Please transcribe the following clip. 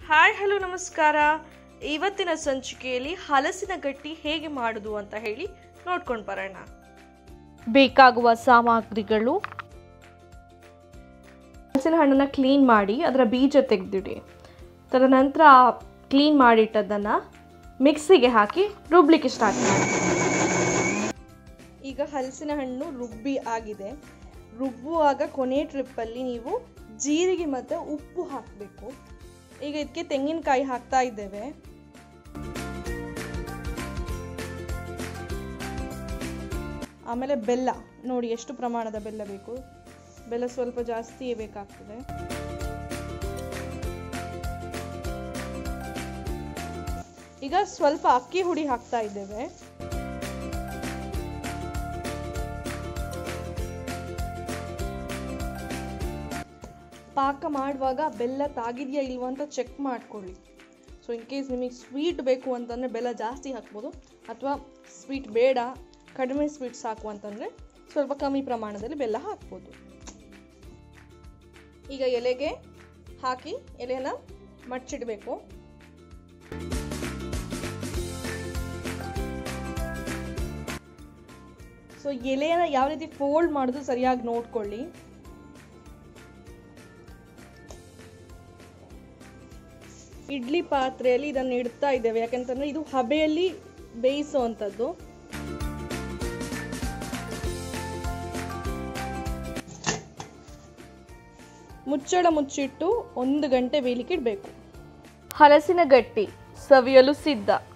hi hello ನಮಸ್ಕಾರ ಇವತ್ತಿನ ಸಂಚಿಕೆಯಲ್ಲಿ ಹಲಸಿನ ಗಟ್ಟಿ ಹೇಗೆ ಮಾಡೋದು ಅಂತ ಹೇಳಿ ನೋಡ್ಕೊಂಡು ಬರೋಣ ಬೇಕಾಗುವ ಸಾಮಗ್ರಿಗಳು ಹಲಸಿನ ಹಣ್ಣನ್ನು ಕ್ಲೀನ್ ಮಾಡಿ ಅದರ ಬೀಜ ತೆಗೆದಿಡಿ ತದನಂತರ ಕ್ಲೀನ್ ಮಾಡಿಟ್ಟದನ್ನು ಮಿಕ್ಸಿಗೆ ಹಾಕಿ ರುಬ್ಲಿಕ್ಕೆ ಸ್ಟಾರ್ಟ್ ಮಾಡಿ ಈಗ ಹಲಸಿನ ಹಣ್ಣು ರುಬ್ಬಿ ಆಗಿದೆ ರುಬ್ಬುವಾಗ ಕೊನೆ ಟ್ರಿಪ್ಪಲ್ಲಿ ನೀವು ಜೀರಿಗೆ ಮತ್ತು ಉಪ್ಪು ಹಾಕಬೇಕು ಈಗ ಇದಕ್ಕೆ ತೆಂಗಿನಕಾಯಿ ಹಾಕ್ತಾ ಇದ್ದೇವೆ ಆಮೇಲೆ ಬೆಲ್ಲ ನೋಡಿ ಎಷ್ಟು ಪ್ರಮಾಣದ ಬೆಲ್ಲ ಬೇಕು ಬೆಲ್ಲ ಸ್ವಲ್ಪ ಜಾಸ್ತಿಯೇ ಬೇಕಾಗ್ತದೆ ಈಗ ಸ್ವಲ್ಪ ಅಕ್ಕಿ ಹುಡಿ ಹಾಕ್ತಾ ಇದ್ದೇವೆ ಪಾಕ ಮಾಡುವಾಗ ಬೆಲ್ಲ ತಾಗಿದೆಯಾ ಇಲ್ವಾ ಅಂತ ಚೆಕ್ ಮಾಡ್ಕೊಳ್ಳಿ ಸೊ ಇನ್ ಕೇಸ್ ನಿಮಗೆ ಸ್ವೀಟ್ ಬೇಕು ಅಂತಂದರೆ ಬೆಲ್ಲ ಜಾಸ್ತಿ ಹಾಕ್ಬೋದು ಅಥವಾ ಸ್ವೀಟ್ ಬೇಡ ಕಡಿಮೆ ಸ್ವೀಟ್ ಸಾಕು ಅಂತಂದರೆ ಸ್ವಲ್ಪ ಕಮ್ಮಿ ಪ್ರಮಾಣದಲ್ಲಿ ಬೆಲ್ಲ ಹಾಕ್ಬೋದು ಈಗ ಎಲೆಗೆ ಹಾಕಿ ಎಲೆನ ಮಡ್ಚಿಡಬೇಕು ಸೊ ಎಲೆನ ಯಾವ ರೀತಿ ಫೋಲ್ಡ್ ಮಾಡೋದು ಸರಿಯಾಗಿ ನೋಡ್ಕೊಳ್ಳಿ ಇಡ್ಲಿ ಪಾತ್ರೆಯಲ್ಲಿ ಇದನ್ನು ಇಡ್ತಾ ಇದ್ದೇವೆ ಯಾಕಂತಂದ್ರೆ ಇದು ಹಬೆಯಲ್ಲಿ ಬೇಯಿಸುವಂಥದ್ದು ಮುಚ್ಚಳ ಮುಚ್ಚಿಟ್ಟು ಒಂದು ಗಂಟೆ ಬೇಯಲಿಕ್ಕೆ ಇಡಬೇಕು ಹಲಸಿನ ಗಟ್ಟಿ ಸವಿಯಲು ಸಿದ್ಧ